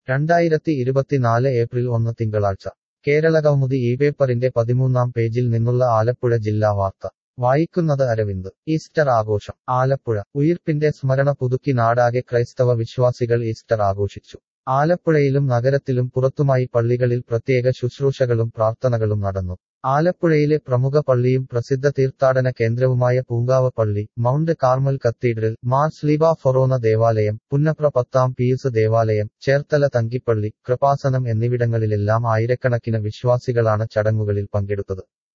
രണ്ടായിരത്തി ഇരുപത്തിനാല് ഏപ്രിൽ ഒന്ന് തിങ്കളാഴ്ച കേരളകൗമുദി ഈ പേപ്പറിന്റെ പതിമൂന്നാം പേജിൽ നിന്നുള്ള ആലപ്പുഴ ജില്ലാ വാർത്ത വായിക്കുന്നത് അരവിന്ദ് ഈസ്റ്റർ ആഘോഷം ആലപ്പുഴ ഉയിർപ്പിന്റെ സ്മരണ പുതുക്കി നാടാകെ ക്രൈസ്തവ വിശ്വാസികൾ ഈസ്റ്റർ ആഘോഷിച്ചു ആലപ്പുഴയിലും നഗരത്തിലും പുറത്തുമായി പള്ളികളിൽ പ്രത്യേക ശുശ്രൂഷകളും പ്രാർത്ഥനകളും നടന്നു ആലപ്പുഴയിലെ പ്രമുഖ പള്ളിയും പ്രസിദ്ധ തീർത്ഥാടന കേന്ദ്രവുമായ പൂങ്കാവ് പള്ളി Mount Carmel cathedral Mar Sleeba forane ദേവാലയം പുന്നപ്ര പത്താം പീയൂസ് ദേവാലയം ചേർത്തല തങ്കിപ്പള്ളി കൃപാസനം എന്നിവിടങ്ങളിലെല്ലാം ആയിരക്കണക്കിന് വിശ്വാസികളാണ് ചടങ്ങുകളിൽ പങ്കെടുത്തത്